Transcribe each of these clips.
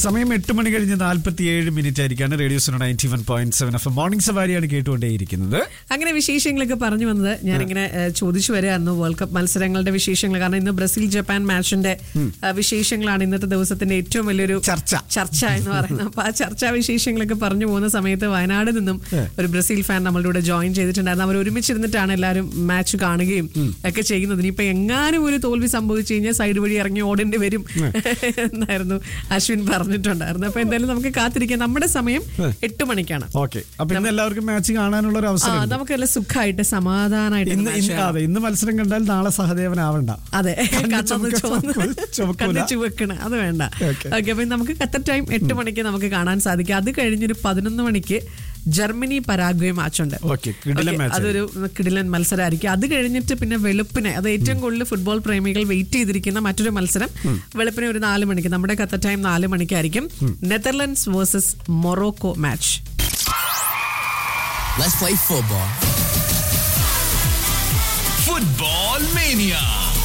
സമയം എട്ട് മണി കഴിഞ്ഞ് നാൽപ്പത്തി ഏഴ് മിനിറ്റ് ആയിരിക്കാണ് radio zone ninety one point seven F morning സവാരിയാണ് കേട്ടുകൊണ്ടേയിരിക്കുന്നത് അങ്ങനെ വിശേഷങ്ങളൊക്കെ പറഞ്ഞു വന്നത് ഞാനിങ്ങനെ ഏഹ്, ചോദിച്ചു വരികയായിരുന്നു വേൾഡ് കപ്പ് മത്സരങ്ങളുടെ വിശേഷങ്ങൾ കാരണം ഇന്ന് ബ്രസീൽ ജപ്പാൻ മാച്ചിന്റെ ഏഹ്, വിശേഷങ്ങളാണ് ഇന്നത്തെ ദിവസത്തിന്റെ ഏറ്റവും വലിയൊരു ചർച്ച. ചർച്ച എന്ന് പറയുന്നത് അപ്പൊ ആ ചർച്ചാ വിശേഷങ്ങളൊക്കെ പറഞ്ഞു പോകുന്ന സമയത്ത് വയനാട് നിന്നും ഒരു ബ്രസീൽ ഫാൻ നമ്മളുടെ കൂടെ ജോയിൻ ചെയ്തിട്ടുണ്ടായിരുന്നു അവർ ഒരുമിച്ചിരുന്നിട്ടാണ് എല്ലാവരും മാച്ച് കാണുകയും ഒക്കെ ചെയ്യുന്നത് ഇനിയിപ്പോ എങ്ങാനും ഒരു തോൽവി സംഭവിച്ചു കഴിഞ്ഞാൽ സൈഡ് വഴി ഇറങ്ങി ഓടേണ്ടി വരും എന്നായിരുന്നു അശ്വിൻ പറഞ്ഞിട്ടുണ്ടായിരുന്നു അപ്പൊ എന്തായാലും നമുക്ക് കാത്തിരിക്കാം നമ്മുടെ സമയം എട്ട് മണിക്കാണ് ഓക്കെ അപ്പൊ ഇന്ന് എല്ലാവർക്കും മാച്ച് കാണാനുള്ള ഒരു ആ അവസരം നമുക്ക് നല്ല സുഖമായിട്ട് സമാധാനമായിട്ട് ഇന്ന് ഇന്ന് അതെ ഇന്ന് മത്സരം കണ്ടാൽ നാളെ സഹദേവനാവണ്ട അതെ കണ്ണ് കണ്ണൊന്ന് ചുമക്ക- ചുവന്ന് ചുമക്കൂല. കണ്ണ് ചുവക്കണ അത് വേണ്ട Okay. ഓക്കെ അപ്പൊ നമുക്ക് ഖത്തർ ടൈം എട്ട് മണിക്ക് നമുക്ക് കാണാൻ സാധിക്കും അത് കഴിഞ്ഞൊരു പതിനൊന്ന് മണിക്ക് ജർമ്മനി പരാഗ്വേ മാച്ചുണ്ട് Okay, കിടിലൻ match അതൊരു കിടിലൻ മത്സരമായിരിക്കും അത് കഴിഞ്ഞിട്ട് പിന്നെ വെളുപ്പിനെ അത് ഏറ്റവും കൂടുതൽ ഫുട്ബോൾ പ്രേമികൾ വെയിറ്റ് ചെയ്തിരിക്കുന്ന മറ്റൊരു മത്സരം വെളുപ്പിനെ ഒരു നാല് മണിക്ക് നമ്മുടെ ഖത്തർ ടൈം നാല് മണിക്കായിരിക്കും Netherlands versus Morocco match Let's play football. Football Mania.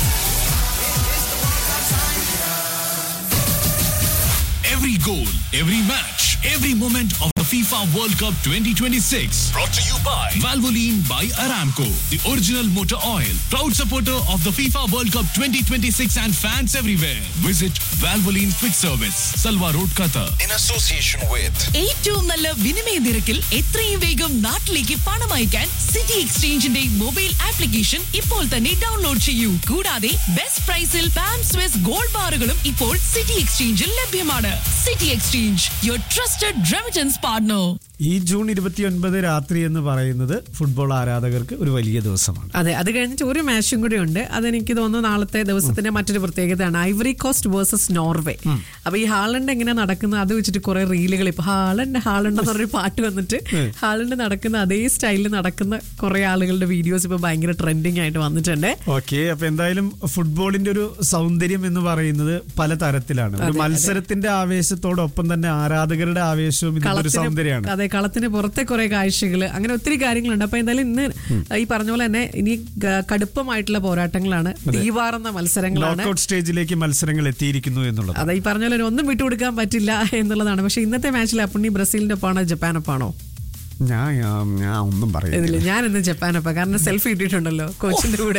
Every goal, every match, every moment of the FIFA World Cup 2026. Brought to you by Valvoline by Aramco, the original motor oil. Proud supporter of the FIFA World Cup 2026 and fans everywhere. Visit Valvoline Quick Service, Salwa Road, Qatar. In association with ഏറ്റവും നല്ല വിനിമയ നിരക്കിൽ എത്രയും വേഗം നാട്ടിലേക്ക് പണം അയക്കാൻ city എക്സ്ചേഞ്ചിന്റെ mobile application ഇപ്പോൾ തന്നെ ഡൗൺലോഡ് ചെയ്യൂ കൂടാതെ ബെസ്റ്റ് പ്രൈസിൽ പാം സ്വിസ് ഗോൾഡ് ബാറുകളും ഇപ്പോൾ സിറ്റി എക്സ്ചേഞ്ചിൽ ലഭ്യമാണ് city exchange your trusted remittance partner ഈ ജൂൺ ഇരുപത്തിയൊൻപത് രാത്രി എന്ന് പറയുന്നത് ഫുട്ബോൾ ആരാധകർക്ക് ഒരു വലിയ ദിവസമാണ് അതെ അത് കഴിഞ്ഞിട്ട് ഒരു മാച്ചും കൂടി ഉണ്ട് അതെനിക്ക് തോന്നുന്നു നാളത്തെ ദിവസത്തിന്റെ മറ്റൊരു പ്രത്യേകതയാണ് ഐവറി കോസ്റ്റ് വേഴ്സസ് നോർവേ അപ്പൊ ഈ ഹാളണ്ട് എങ്ങനെ നടക്കുന്നത് അത് വെച്ചിട്ട് കുറെ റീലുകൾ ഇപ്പൊ ഹാളണ്ട് ഹാളണ്ട് എന്ന് പറഞ്ഞൊരു പാട്ട് വന്നിട്ട് ഹാളണ്ട് നടക്കുന്ന അതേ സ്റ്റൈലിൽ നടക്കുന്ന കുറെ ആളുകളുടെ വീഡിയോസ് ഇപ്പൊ ഭയങ്കര ട്രെൻഡിങ് ആയിട്ട് വന്നിട്ടുണ്ട് ഓക്കെ അപ്പൊ എന്തായാലും ഫുട്ബോളിന്റെ ഒരു സൗന്ദര്യം എന്ന് പറയുന്നത് പല തരത്തിലാണ് ഒരു മത്സരത്തിന്റെ ആവേശത്തോടൊപ്പം തന്നെ ആരാധകരുടെ ആവേശവും ഇതിന്റെ ഒരു സൗന്ദര്യമാണ് അതെ കളത്തിന് പുറത്തെ കുറെ കാഴ്ചകൾ അങ്ങനെ ഒത്തിരി കാര്യങ്ങളുണ്ട് അപ്പൊ എന്തായാലും ഇന്ന് ഈ പറഞ്ഞ പോലെ തന്നെ ഇനി ക- കടുപ്പമായിട്ടുള്ള പോരാട്ടങ്ങളാണ് തീവാറുന്ന മത്സരങ്ങളാണ് നോക്കൌട്ട് സ്റ്റേജിലേക്ക് മത്സരങ്ങൾ എത്തിയിരിക്കുന്നു എന്നുള്ളത് അതെ ഈ പറഞ്ഞ പോലെ ഒന്നും വിട്ടുകൊടുക്കാൻ പറ്റില്ല എന്നുള്ളതാണ് പക്ഷെ ഇന്നത്തെ മാച്ചിൽ അപ്പുണ്ണി ബ്രസീലിന്റെ ഒപ്പമാണോ ജപ്പാനൊപ്പാണോ ഞാൻ ഞാൻ- ഞാൻ ഒന്നും പറയുന്നില്ല ഇതില് ഞാൻ ഇന്ന് ജപ്പാനൊപ്പ കാരണം സെൽഫി ഇട്ടിട്ടുണ്ടല്ലോ കോച്ചിന്റെ കൂടെ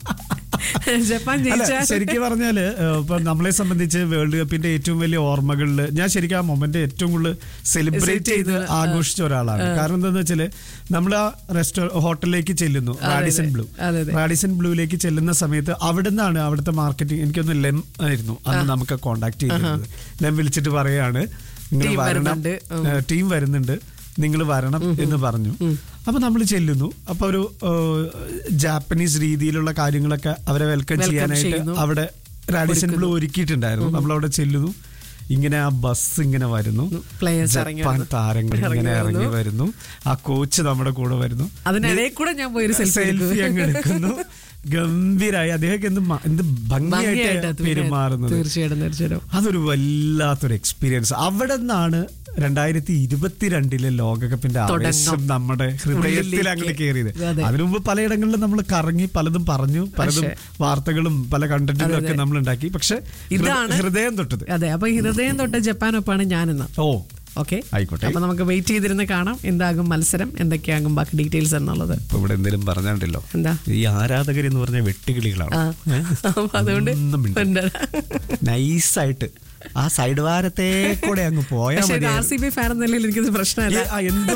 ജപ്പാൻ അല്ല ജയിച്ചാൽ ശരിക്കും പറഞ്ഞാല് ഏഹ്, ഇപ്പൊ നമ്മളെ സംബന്ധിച്ച് വേൾഡ് കപ്പിന്റെ ഏറ്റവും വലിയ ഓർമ്മകളിൽ ഞാൻ ശരിക്കും ആ മൊമെന്റ് ഏറ്റവും കൂടുതൽ സെലിബ്രേറ്റ് ചെയ്ത് ആഘോഷിച്ച ഒരാളാണ് കാരണം എന്താന്ന് വെച്ചാല് നമ്മൾ ആ റെസ്റ്റോ ഹോട്ടലിലേക്ക് ചെല്ലുന്നു റാഡിസൺ ബ്ലൂ അതെ, അതെ. റാഡിസൺ ബ്ലൂയിലേക്ക് ചെല്ലുന്ന സമയത്ത് അവിടെ നിന്നാണ് അവിടുത്തെ മാർക്കറ്റിംഗ് എനിക്കൊന്ന് ലെം ആയിരുന്നു അന്ന് നമുക്ക് കോണ്ടാക്ട് ചെയ്തിരുന്നത് ലെം വിളിച്ചിട്ട് പറയാണ് നിങ്ങൾ Team വരണം വരുന്നുണ്ട്. ഉം. ടീം വരുന്നുണ്ട് നിങ്ങൾ വരണം എന്ന് പറഞ്ഞു അപ്പൊ നമ്മൾ ചെല്ലുന്നു അപ്പൊ ഒരു ഏഹ്, ജാപ്പനീസ് രീതിയിലുള്ള കാര്യങ്ങളൊക്കെ അവരെ വെൽക്കം Welcome ചെയ്യാനായിട്ട് ചെയ്യുന്നു. അവിടെ റാഡിസൺ ബ്ലൂ ഒരുക്കിയിട്ടുണ്ടായിരുന്നു നമ്മൾ അവിടെ ചെല്ലുന്നു ഇങ്ങനെ ആ ബസ് ഇങ്ങനെ വരുന്നു Players ഇറങ്ങി ജപ്പാൻ വരുന്നു. താരങ്ങൾ ഇറങ്ങി ഇങ്ങനെ ഇറങ്ങി വരുന്നു. വരുന്നു ആ കോച്ച് നമ്മുടെ കൂടെ വരുന്നു അതിനിടയിൽ കൂടെ ഞാൻ പോയി ഒരു സെൽഫി സെൽഫി അങ്ങ് എടുക്കുന്നു ഗംഭീരായി അദ്ദേഹം എന്ത് മ- എന്ത് ഭംഗിയായിട്ട് പെരുമാറുന്നത് തീർച്ചയായിട്ടും തീർച്ചയായിട്ടും അതൊരു വല്ലാത്തൊരു എക്സ്പീരിയൻസ് അവിടെ നിന്നാണ് രണ്ടായിരത്തി ഇരുപത്തിരണ്ടിലെ ലോകകപ്പിന്റെ ആവേശം തുടക്കം. നമ്മുടെ ഹൃദയത്തിൽ ഉള്ളിലേക്ക്. അങ്ങോട്ട് കയറിയത് അതെ. അതിനു മുമ്പ് പലയിടങ്ങളിലും നമ്മൾ കറങ്ങി പലതും പറഞ്ഞു പലതും പക്ഷേ- വാർത്തകളും പല കണ്ടന്റുകളും അതെ, ഒക്കെ അതെ. നമ്മൾ ഉണ്ടാക്കി പക്ഷെ ഇതാണ് ഹൃദയം തൊട്ടത് അതെ അപ്പൊ ഹൃദയം തൊട്ട് ജപ്പാനൊപ്പാണ് ഞാനിന്ന് ഓ ഓക്കെ ആയിക്കോട്ടെ. അപ്പൊ നമുക്ക് വെയിറ്റ് ചെയ്തിരുന്ന് കാണാം എന്താകും മത്സരം എന്തൊക്കെയാകും ബാക്കി ഡീറ്റെയിൽസ് എന്നുള്ളത് ഇപ്പൊ ഇവിടെ എന്തെങ്കിലും പറഞ്ഞാണ്ടല്ലോ എന്താ? ഈ ആരാധകർ എന്ന് പറഞ്ഞ വെട്ടുകിളികളാണ് ആ. അപ്പൊ അതുകൊണ്ട് ഒന്നും മിണ്ട- ഉണ്ട്. നൈസായിട്ട് ആ സൈഡ് വാരത്തെ കൂടെ അങ്ങ് പോയാൽ പക്ഷേ മതി ആർ സി ബി ഫാൻ എന്നല്ലേ എനിക്കത് പ്രശ്നമല്ല എന്ത്